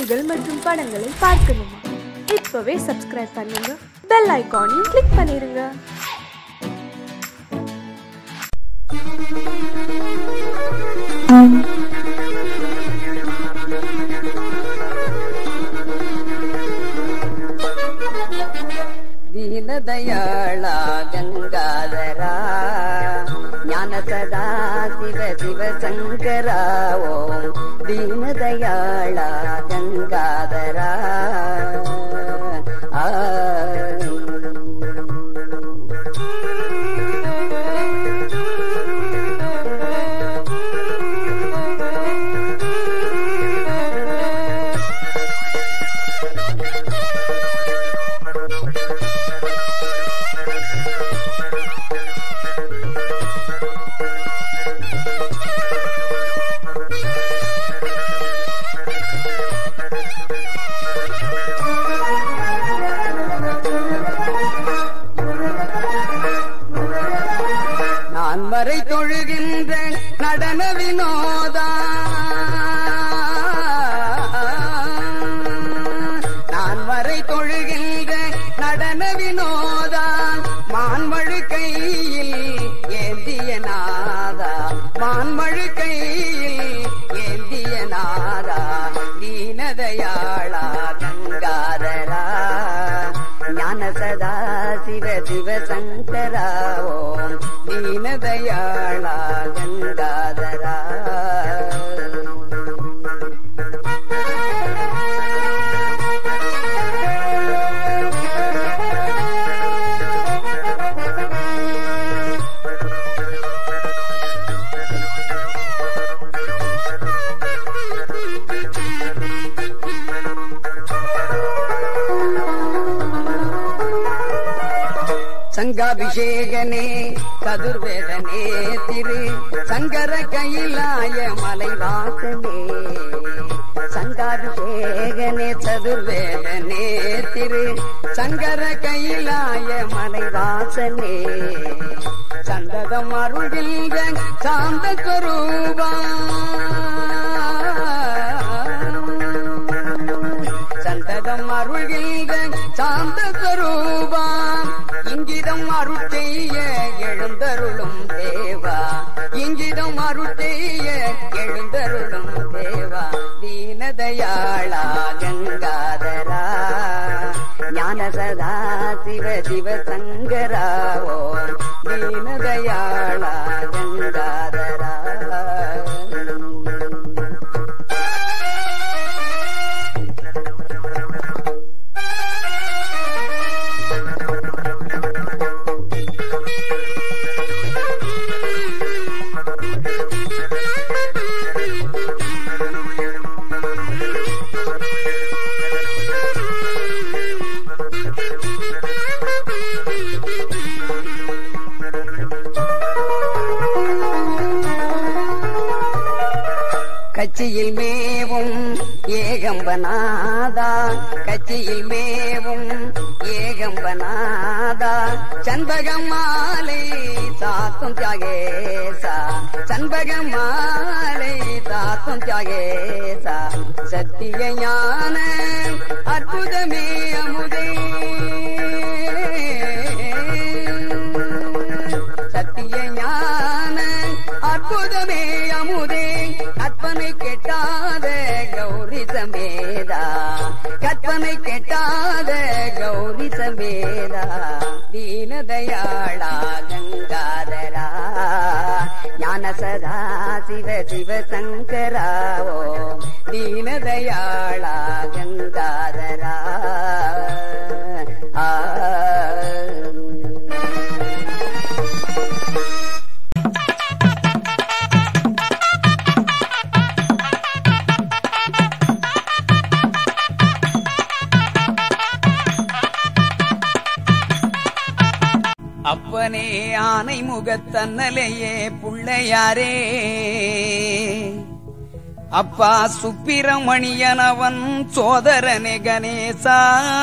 பாடல்கள் மற்றும் படங்களை பார்க்கணுமா இப்பவே சப்ஸ்கிரைப் பண்ணுங்க பெல் ஐகானையும் கிளிக் பண்ணிருங்க ದೀನದಯಾಳ ಗಂಗಾಧರ ಜ್ಞಾನ ಸದಾ ಶಿವ ಶಿವ ಶಂಕರ ಓಂ ದೀನದಯಾಳ ಗಂಗಾಧರ ಆ நான் வரை தொழுகின்ற நடன வினோதா நான் வரை தொழுகின்ற நடன வினோதா மான்மழு கையில் ஏந்திய நாதா மான்மழு கையில் ஏந்திய நாதா தீனதயாளா கங்காதரா ஞான சதா சிவ சிவ சங்கரா ஓம் தீனதயாளா கங்காதரா சங்காபிஷேகனே சதுர்வேதனே திரு சங்கர கையிலாய மலைவாசனே சங்காபிஷேகனே சதுர்வேதனே திரு சங்கர கையிலாய மலைவாசனே சந்ததம் அருள்கின்ற சாந்த கரூபா சந்ததம் அருள்கின்ற சாந்த கரூபா இங்கிதம் அருள் செய்ய எழுந்தருளும் தேவா இங்கிதம் அருள் செய்ய எழுந்தருளும் தேவா தீனதயாளா கங்காதரா ஞான சதா சிவ சிவ சங்கராவோ தீனதயாளா கங்காதரா கட்சியில் மேவும் ஏகம்பநாதா கட்சியில் மேவும் ஏகம்பநாதா சண்பகம் மாலை சாத்தும் தியாகேசா சண்பகம் மாலை சாத்தும் தியாகேசா சத்திய ஞான அற்புதமே அமுதே சத்திய ஞான அற்புதமே அமுதே கற்பனை கெட்டாத கௌரி சமேதா கற்பனை கெட்டாத கௌரி சமேதா தீனதயாளா கங்காதரா ஞான சதா சிவ சிவ சங்கராவோ தீனதயாளா கங்காதரா ஆ அப்பனே ஆனை முகத்தன்னலையே புள்ளையாரே அப்பா சுப்பிரமணியனவன் சோதரனே கணேசா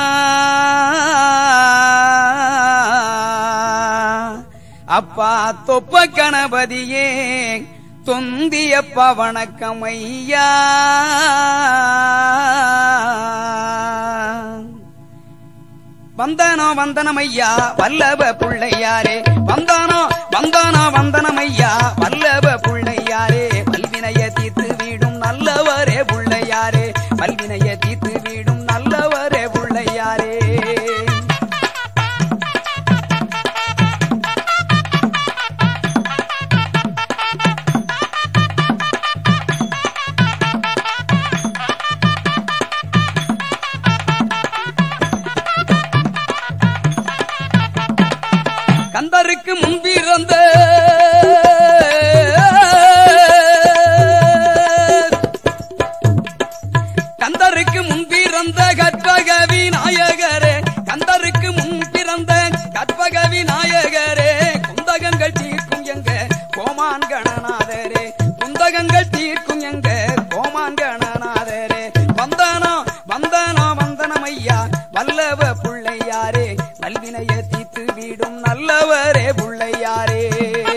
அப்பா தொப்ப கணபதியே தொந்தியப்பா வணக்கம் ஐயா வந்தானோ வந்தனமையா வல்லவ புள்ளையாரே வந்தானோ வந்தானோ வந்தனமையா வல்லவ புள்ளையாரே வல்வினைய தீர்த்து வீடும் நல்லவரே புள்ளையாரே வல்வினைய தீர்த்து வீடும் நல்லவரே புள்ளையாரே கந்தருக்கு முன்பிறந்த கந்தருக்கு முன்பிறந்த கற்பக விநாயகரே கந்தருக்கு முன்பிறந்த கற்பக விநாயகரே குந்தகங்கள் தீர்க்கும் எங்க கோமான் கணநாதரே குந்தகங்கள் தீர்க்கும் எங்க கோமான் கணநாதரே வந்தானோ வந்தானோ வந்தனமையா வல்லவ புள்ளையாரே நல்வினைய தீர்த்து வீடும் நல்லவரே புள்ளையாரே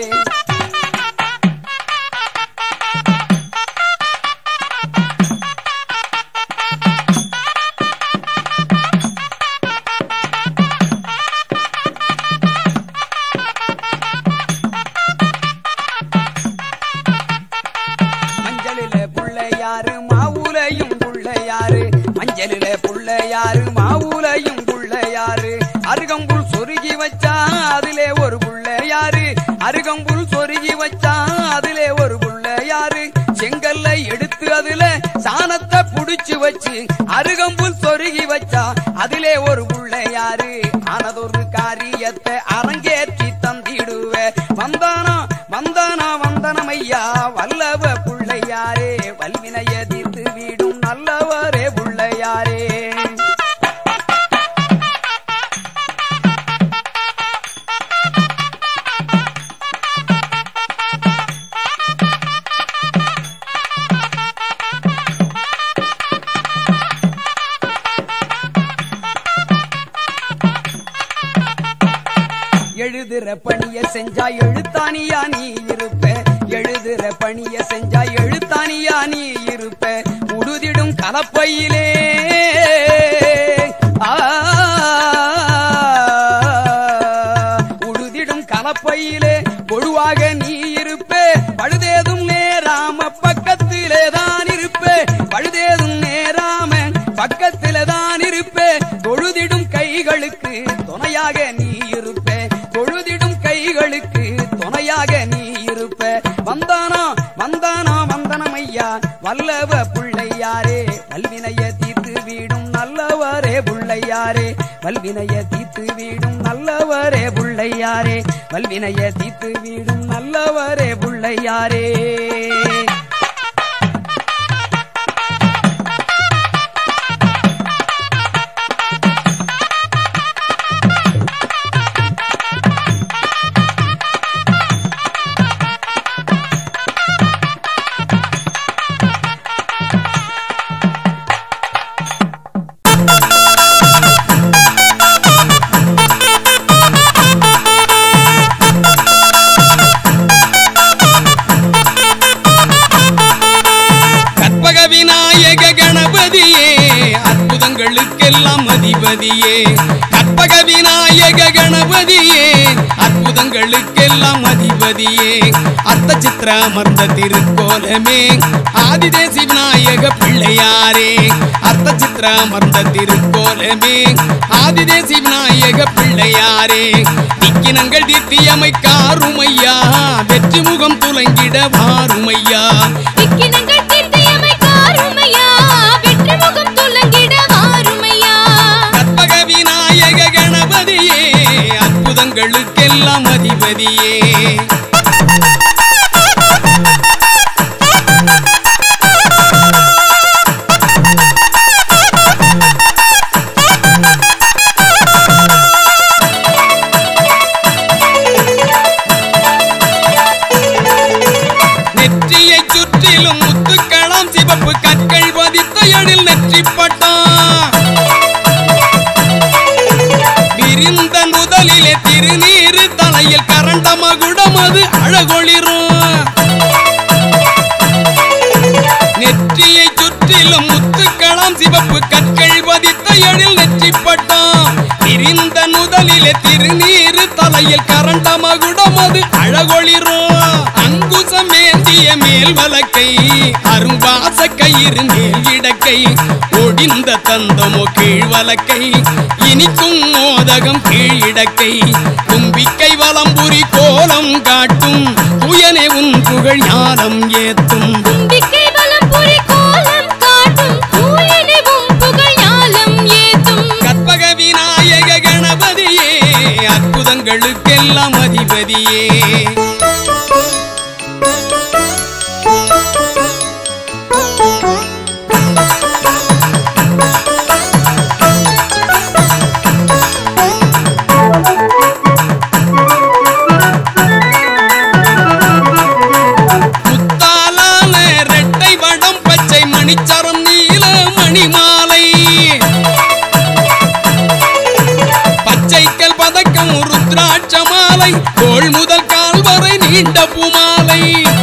மஞ்சளில புள்ளையாரு மாவுலையும் புள்ளையாரு மஞ்சளில புள்ளையாரு மாவுலையும் புள்ளையாரு அருகம்புல் சொருகி வச்சா அதிலே ஒரு புள்ளையாரு அருகம்புல் சொருகி வச்சா அதிலே ஒரு புள்ளையாரு செங்கல்ல எடுத்து அதுல சாணத்தை புடிச்சு வச்சு அருகம்புல் சொருகி வச்சா அதிலே ஒரு புள்ளையாரு ஆனதொரு காரியத்தை அரங்கேற்றி தந்திடுவே வந்தானா வந்தானா வந்தனமையா வல்லவ புள்ளையாரே வல்வினைய தீர்த்து வீடும் நல்லவரே புள்ளையாரே எழுதுற பணிய செஞ்சா எழுத்தானியா நீ இருப்ப எழுதுற பணிய செஞ்சா எழுத்தானியா நீ இருப்ப உடுதிடும் கலப்பையிலே ஆ, உடுதிடும் கலப்பையிலே பொழுவாக நீ இருப்பே பழுதேதும் நேராம பக்கத்திலே தான் இருப்பே பழுதேதும் நேராம பக்கத்திலே தான் இருப்பே தொழுதிடும் கைகளுக்கு துணையாக நீ இருப்பே தொழுதிடும் கைகளுக்கு துணையாக நீ இருப்ப வந்தானா வந்தானா வந்தனமையா வல்லவ புள்ளையாரே வல்வினைய தீர்த்து வீடும் நல்லவரே புள்ளையாரே வல்வினைய தீர்த்து வீடும் நல்லவரே புள்ளையாரே வல்வினைய தீர்த்து வீடும் நல்லவரே புள்ளையாரே கற்பக விநாயக கணபதியே அற்புதங்களுக்கெல்லாம் அதிபதியே கற்பக விநாயக கணபதியே அற்புதங்களுக்கெல்லாம் அதிபதியே அர்த்த சித்திர அமர்ந்த திருக்கோலமே ஆதிதேசி விநாயக பிள்ளையாரே அர்த்த சித்திர அமர்ந்த திருக்கோலமே ஆதிதேசி விநாயக பிள்ளையாரே திக்கினங்கள் தீர்த்தியமைக்காருமையா வெற்றி முகம் துலங்கிட வாருமையா திக்கினங்கள் தீர்த்தியமை காருமையா வெற்றி முகம் துலங்கிட வாருமையா கற்பக விநாயக கணபதியே அற்புதங்களுக்கெல்லாம் அதிபதியே நெற்றியை சுற்றிலும் முத்துக்களம் சிவப்பு கற்கள் பதித்த எழில் நெற்றி பட்டான் விரிந்த முதலிலே திருநீரு தலையில் கரண்ட மகுடம் அது அழகொளிரும் நெற்றியை சுற்றிலும் முத்துக்களம் சிவப்பு கற்கள் பதித்த எழில் நெற்றி பட்டான் விரிந்த காலிலே திருநீரு தலையில் கரண்ட மகுடம் அது அழகொளிரும் அங்குசம் ஏந்திய மேல் வலக்கை அரும்பாச கயிறு மேல் இடக்கை ஒடிந்த தந்தமோ கீழ் வலக்கை இனிக்கும் மோதகம் கீழ் இடக்கை தும்பிக்கை வலம்புரி கோலம் காட்டும் துயனே உன் புகழ் ஞானம் ஏத்தும் தும்பிக்கை வலம் புரி கோலம் காட்டும் தூயனவும் புகழ் ஞாலம் ஏத்தும் கற்பக விநாயக கணபதியே அற்புதங்களுக்கெல்லாம் அதிபதியே முத்தாலான ரெட்டை வடம் பச்சை மணிச்சரம் நீல மணிமாலை பச்சைக்கல் பதக்கம் ருத்ராட்ச மாலை தோள் முதல் கால் வரை நீண்ட பூமாலை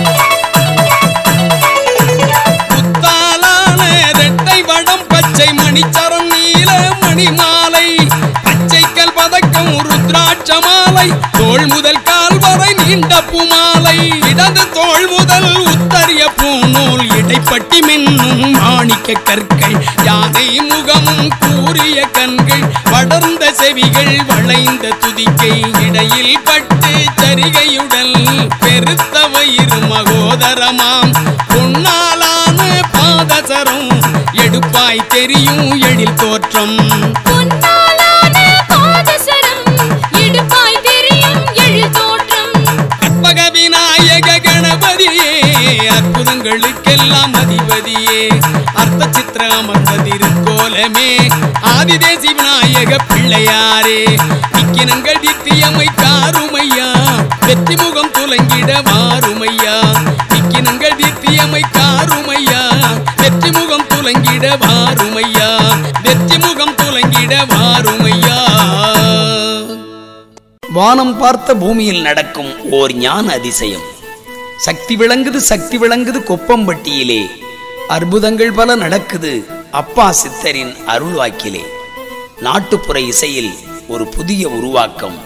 முத்தாலான ரெட்டை வடம் பச்சை மணிச்சரம் நீல மணிமாலை பச்சைக்கல் பதக்கம் ருத்ராட்ச மாலை தோள் முதல் கால் வரை நீண்ட பூமாலை இடது தோள் முதல் உத்தரிய பூநூல் இடைப்பட்டி மின்னும் மாணிக்க கற்கள் யானை முகமும் கூறிய கண்கள் படர்ந்த செவிகள் வளைந்த துதிக்கை இடையில் பட்டு சரிகையுடல் பெருத்த வயிறு மகோதரமாம் பொன்னாலான பாதசரம் எடுப்பாய் தெரியும் எழில் தோற்றம் பொன்னாலான பாதசரம் இடுப்பாய் தெரியும் எழில் தோற்றம் கற்பக விநாயக கணபதியே அற்புதங்களுக்கெல்லாம் அதிபதியே அர்த்த சித்திர அமர்ந்த திருக்கோலமே ஆதிதேசி விநாயக பிள்ளையாரே நிக்கினங்கள் தித்தியமை காருமையா வெற்றி முகம் துலங்கிட வாருமையா நிக்கினங்கள் தித்தியமை காருமையா வெற்றி முகம் துலங்கிட வாருமையா வெற்றி முகம் துலங்கிட வாருமையா வானம் பார்த்த பூமியில் நடக்கும் ஓர் ஞான அதிசயம் சக்தி விளங்குது சக்தி விளங்குது கொப்பம்பட்டியிலே அற்புதங்கள் பல நடக்குது அப்பா சித்தரின் அருள் வாக்கிலே நாட்டுப்புற இசையில் ஒரு புதிய உருவாக்கம்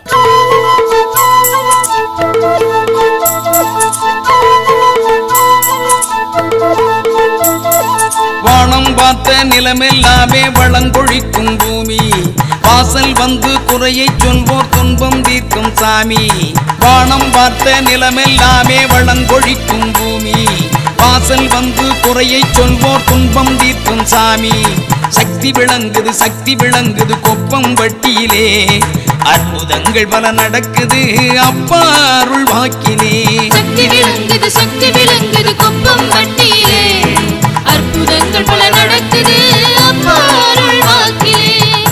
வானம் பார்த்த நிலமெல்லாமே வளங்கொழிக்கும் பூமி வாசல் வந்து குறையை சொல்வோர் துன்பம் தீர்க்கும் சாமி வானம் பார்த்த நிலமெல்லாமே வளங்கொழிக்கும் பூமி வாசல் வந்து குறையை சொல்வோர் துன்பம் தீர்க்கும் சாமி சக்தி விளங்குது சக்தி விளங்குது கொப்பம் வட்டியிலே அற்புதங்கள் பல நடக்குது அப்பா அருள் வாக்கிலே சக்தி விளங்குது சக்தி விளங்குது கொப்பம் வட்டியிலே அற்புதங்கள் பல நடக்குது அப்பா அருள் வாக்கிலே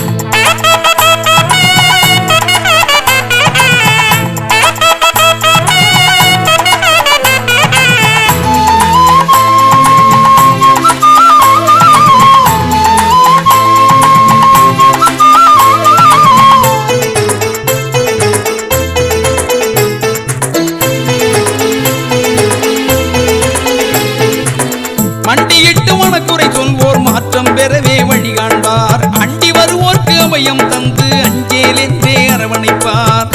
மண்டியிட்டு வனக்குறை சொல்வோர் மாற்றம் பெறவே வழி காண்பார் அண்டி வருவோர்க்கு அபயம் தந்து அஞ்சேலென்றே அரவணைப்பார்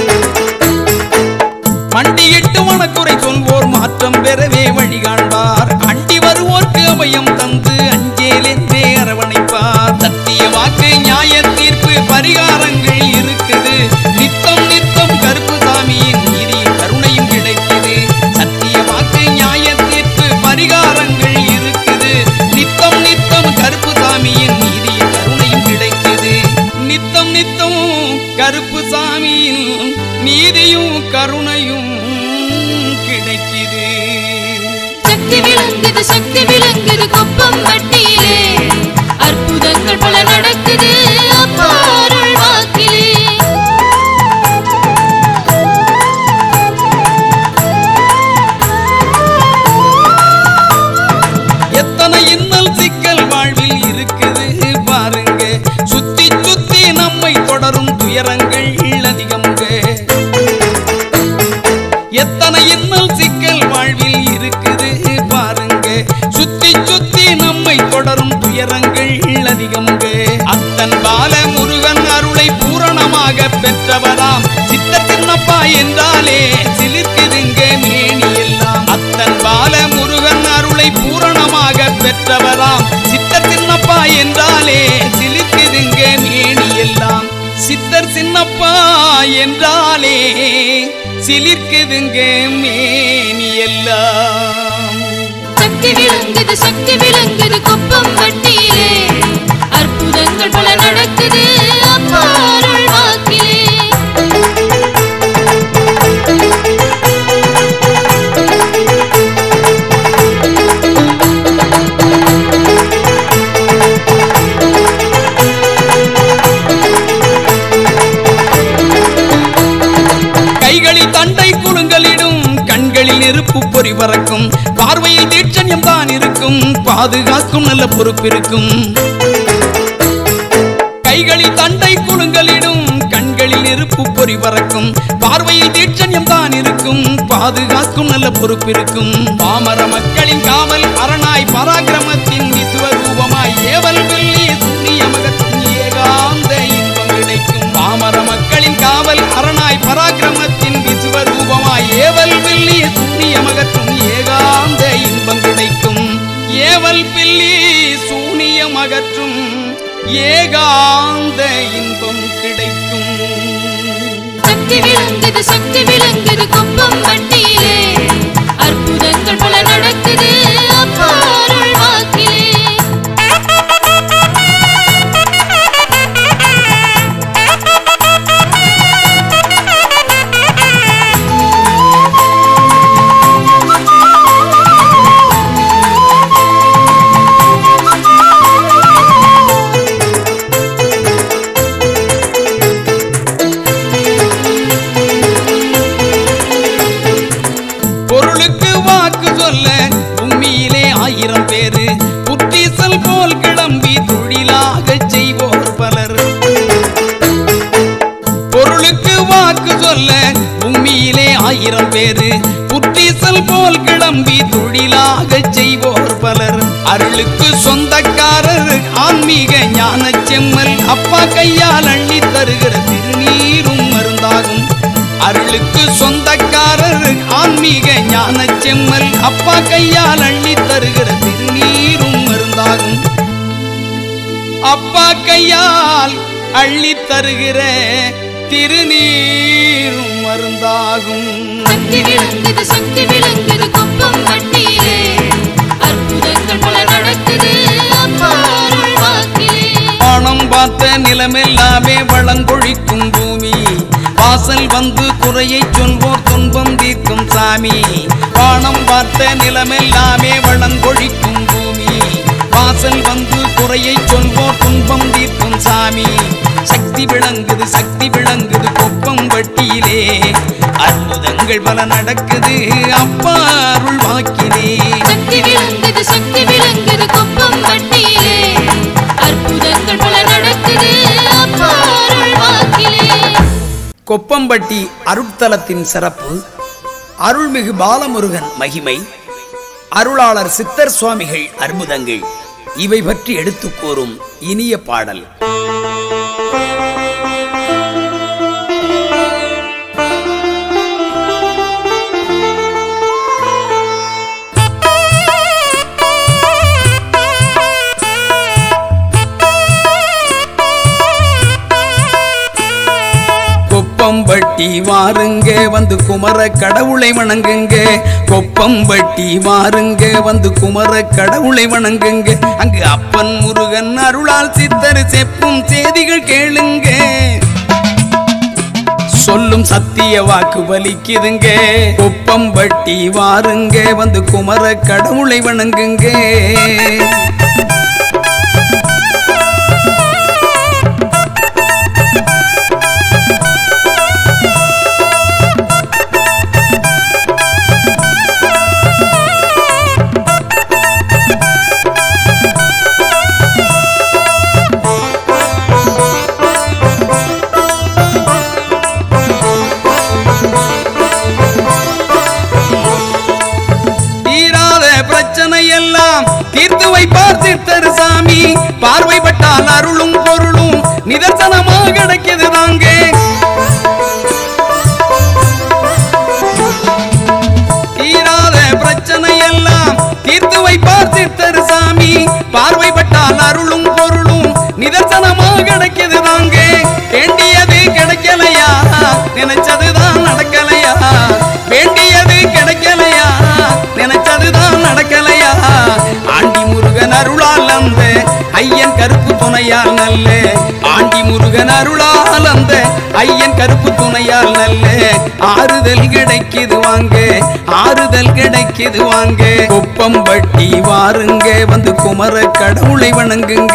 மண்டியிட்டு வனக்குறை சொல்வோர் மாற்றம் பெறவே வழி காண்பார் அண்டி வருவோர்க்கு அபயம் தந்து அஞ்சேலென்றே அரவணைப்பார் சத்திய வாக்கு நியாய தீர்ப்பு பரிகாரங்கள் இருக்குது நித்தம் நித்தம் கருப்பு சாமியின் நீதியும் கருணையும் கிடைக்குது சத்திய வாக்கு நியாய தீர்ப்பு பரிகாரங்கள் இருக்குது நித்தம் நித்தம் கருப்பு சாமியின் நீதியும் கருணையும் கிடைக்குது நித்தம் நித்தம் கருப்பு சாமியின் நீதியும் கருணையும் கிடைக்குது சக்தி விளங்குது சக்தி விளங்குது கொப்பம் வட்டியிலே அற்புதங்கள் பல நடக்குது அப்பா அருள் வாக்கிலே எத்தனை இன்னல் சிக்கல் வாழ்வில் இருக்குது பாருங்க சுத்தி சுத்தி நம்மை தொடரும் துயரங்கள் அதிகம்ங்க எத்தனை இன்னல் சிக்கல் வாழ்வில் இருக்குது பாருங்க சுத்தி சுத்தி நம்மை தொடரும் துயரங்கள் அதிகம்ங்க அத்தன் பால முருகன் அருளை பூரணமாக பூரணமாக பெற்றவராம் சித்த சின்னப்பா என்றாலே சிலிர்க்குதுங்க மேனி எல்லாம் அத்தன் பால முருகன் அருளை பூரணமாக பெற்றவராம் சித்த சின்னப்பா என்றாலே சிலிர்க்குதுங்க மேனி எல்லாம் சித்தர் சின்னப்பா என்றாலே சிலிர்க்குதுங்க மேனி எல்லாம் சக்தி விளங்குது சக்தி விளங்குது கொப்பம் வட்டியிலே அற்புதங்கள் பல நடக்குது அப்பா அருள் வாக்கிலே கைகளில் தண்டை குழுங்களிடும் கண்களில் நெருப்பு பொறி பறக்கும் பார்வையில் தீட்சண்யம் தான் இருக்கும் பாதுகாக்கும் நல்ல பொறுப்பிருக்கும் கைகளில் தண்டை குழுங்களிடும் கண்களில் நெருப்பு பொறி பறக்கும் பார்வையில் தீட்சண்யம் தான் இருக்கும் பாதுகாக்கும் நல்ல பொறுப்பிருக்கும் பாமர மக்களின் காவல் அரணாய் பராக்கிரமத்தின் விசுவரூபமாய் ஏவல் வெள்ளி சூரிய மகத்தின் ஏகாந்த இன்பம் கிடைக்கும் பாமர மக்களின் காவல் அரணாய் பராக்கிரமத்தின் விசுவரூபமாய் ஏவல் வெள்ளி சூரிய மகற்றும் ஏகாந்த இன்பம் கிடைக்கும் ஏவல் பில்லி சூனியம் அகற்றும் ஏகாந்த இன்பம் கிடைக்கும் சக்தி விளங்குது சக்தி விளங்குது கொப்பம் வட்டியிலே அற்புதங்கள் பல நடக்குது அப்பா அருள் வாக்கிலே பொருளுக்கு வாக்கு சொல்ல பூமியிலே ஆயிரம் பேரு புத்தீசல் போல் கிளம்பி தொழிலாக செய்வோர் பலர் பொருளுக்கு வாக்கு சொல்ல பூமியிலே ஆயிரம் பேரு புத்தீசல் போல் கிளம்பி தொழிலாக செய்வோர் பலர் அருளுக்கு சொந்தக்காரர் ஆன்மீக ஞான செம்மல் அப்பா கையால் அள்ளி தருகிற திருநீரும் மருந்தாகும் அருளுக்கு சொந்தக்காரர் ஆன்மீக ஞான செம்மல் அப்பா கையால் அள்ளி தருகிற திருநீரும் மருந்தாகும் அப்பா கையால் அள்ளி தருகிற திருநீரும் மருந்தாகும் சக்தி விளங்குது சக்தி விளங்குது கொப்பம் வட்டியிலே அற்புதங்கள் பல நடக்குது அப்பா அருள் வாக்கிலே வானம் பார்த்த நிலமெல்லாமே வளங்கொழிக்கும் பூமி வாசல் வந்து குறையை சொல்வோர் துன்பம் தீர்க்கும் சாமி வானம் பார்த்த நிலமெல்லாமே வளங்கொழிக்கும் பூமி வாசல் வந்து குறையை சொல்வோர் துன்பம் தீர்க்கும் சாமி சக்தி விளங்குது சக்தி விளங்குது கொப்பம் வட்டியிலே அற்புதங்கள் பல நடக்குது அப்பா அருள் வாக்கிலே சக்தி விளங்குது சக்தி விளங்குது கொப்பம் வட்டியிலே அற்புதங்கள் பல நடக்குது அப்பா அருள் வாக்கிலே கொப்பம்பட்டி அருட்தலத்தின் சிறப்பு அருள்மிகு பாலமுருகன் மகிமை அருளாளர் சித்தர் சுவாமிகள் அற்புதங்கள் இவை பற்றி எடுத்துக் கூறும் இனிய பாடல் கொப்பம்பட்டி வாருங்க வந்து குமர கடவுளை வணங்குங்க கொப்பம்பட்டி வாருங்க வந்து குமர கடவுளை வணங்குங்க அங்கு அப்பன் முருகன் அருளால் சித்தர் செப்பும் செய்திகள் கேளுங்க சொல்லும் சத்திய வாக்கு பலிக்குதுங்க கொப்பம்பட்டி வாருங்க வந்து குமர கடவுளை வணங்குங்க தீராத பிரச்சனை எல்லாம் தீர்த்து வைப்பார் சித்தர் சாமி பார்வைப்பட்டால் அருளும் பொருளும் நிதர்சனமாக கிடைக்குது தாங்க வந்தால் அருளும் பொருளும் நிதர்சனமா கிடைக்குது தாங்க வேண்டியது கிடைக்கலையா நினைச்சதுதான் நடக்கலையா வேண்டியது கிடைக்கலையா நினைச்சதுதான் நடக்கலையா ஆண்டி முருகன் அருளால் அந்த ஐயன் கருப்பு துணையால் நல்ல ஆண்டி முருகன் அருளால் அந்த ஐயன் கருப்பு துணையால் நல்ல ஆறுதல் கிடைக்குது வாங்க ஆறுதல் கிடைக்குது வாங்க குப்பம் பட்டி வாருங்க வந்து குமர கடவுளை வணங்குங்க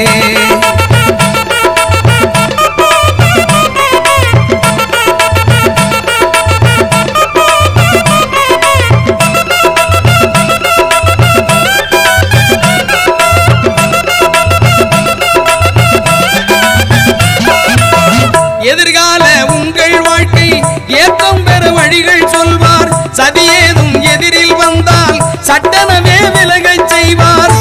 எதிர்கால உங்கள் வாழ்க்கை ஏற்றம் பெற வழிகள் சொல்வார் சதியேதும் எதிரில் வந்தால் சட்டனவே விலகச் செய்வார்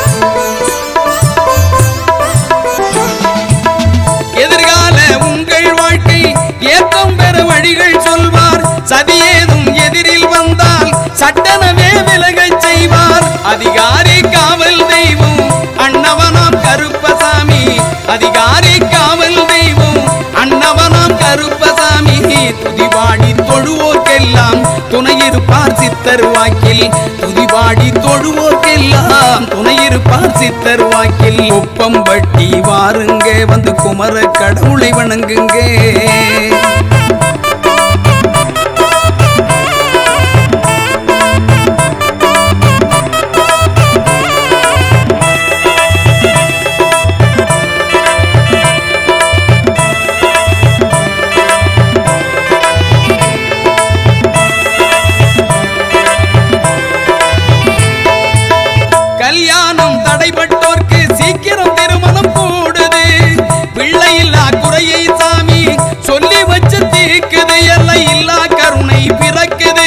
எதிர்கால உங்கள் வாழ்க்கை ஏற்றம் பெற வழிகள் சொல்வார் சதியேதும் எதிரில் வந்தால் சட்டனவே விலகச் செய்வார் அதிகாரி காவல் தெய்வம் அண்ணவனாம் கருப்பசாமி அதிகாரி காவல் தெய்வம் அண்ணவனாம் கருப்பசாமி துதிபாடி தொழுவோர்க்கெல்லாம் துணையிருப்பார் சித்தர் வாக்கில் துதிபாடி தொழுவோர்க்கெல்லாம் துணையிருப்பார் சித்தர் வாக்கில் ஒப்பம் பட்டி வாருங்க வந்து குமர கடவுளை வணங்குங்க கல்யாணம் தடைபட்டோர்க்கு சீக்கிரம் திருமணம் கூடுது பிள்ளையில்லா குறையை சாமி சொல்லி வச்சு தீக்குது எல்லை இல்லா கருணை பிறக்குது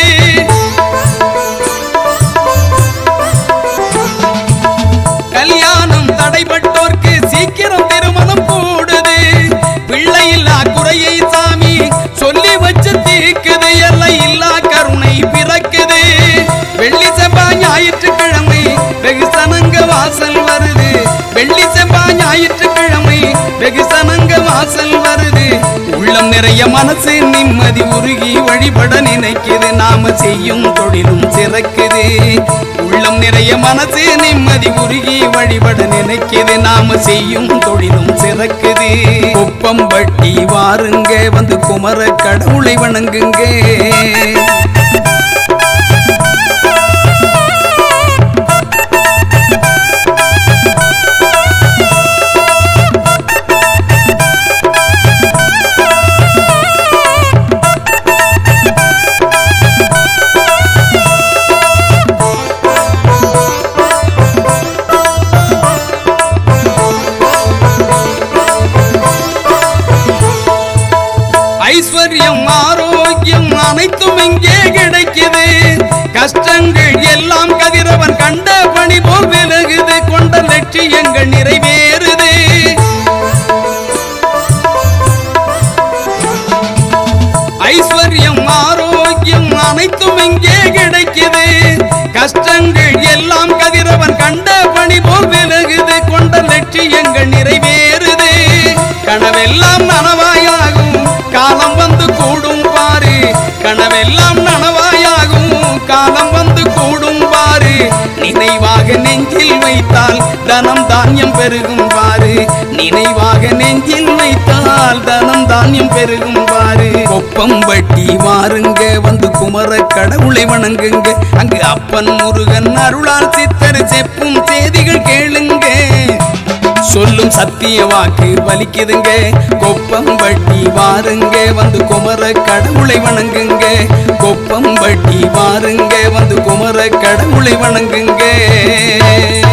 கல்யாணம் தடைபட்டோர்க்கு சீக்கிரம் திருமணம் கூடுது பிள்ளையில்லா குறையை சாமி சொல்லி வச்சு தீக்குது எல்லை இல்லா கருணை பிறக்குது வெள்ளி செவ்வாய் ஞாயிற்றுக்கிழமை வெகு சனங்க வாசல் வருது வெள்ளி செவ்வாய் ஞாயிற்றுக்கிழமை வெகு சனங்க வாசல் வருது உள்ளம் நிறைய மனசு நிம்மதி உருகி வழிபட நினைக்குது நாம செய்யும் தொழிலும் சிறக்குது உள்ளம் நிறைய மனசு நிம்மதி உருகி வழிபட நினைக்குது நாம செய்யும் தொழிலும் சிறக்குது குப்பம் பட்டி வாருங்க வந்து குமர கடவுளை வணங்குங்க ஐஸ்வர்யம் ஆரோக்கியம் அனைத்தும் இங்கே கிடைக்குது கஷ்டங்கள் எல்லாம் கதிரவன் கண்ட பணி போல் விலகுது கொண்ட லட்சியங்கள் நிறைவேறுது ஐஸ்வர்யம் ஆரோக்கியம் அனைத்தும் இங்கே கிடைக்குது கஷ்டங்கள் எல்லாம் கதிரவன் கண்ட பணி போல் விலகுது கொண்ட லட்சியங்கள் நிறைவேறுது கனவெல்லாம் நனவாயாகும் காலம் வந்து கூடும் பாரு கனவெல்லாம் நனவாயாகும் காலம் வந்து கூடும் பாரு நினைவாக நெஞ்சில் வைத்தால் தனம் தானியம் பெருகும் பாரு நினைவாக நெஞ்சில் வைத்தால் தனம் தானியம் பெருகும் பாரு கொப்பம் வட்டி வாருங்க வந்து குமர கடவுளை வணங்குங்க அங்கு அப்பன் முருகன் அருளால் சித்தர் செப்பும் செய்திகள் கேளுங்க சொல்லும் சத்திய வாக்கு பலிக்குதுங்க கொப்பம் வட்டி வாருங்க வந்து குமர கடவுளை வணங்குங்க கொப்பம் வட்டி வாருங்க வந்து குமர கடவுளை வணங்குங்க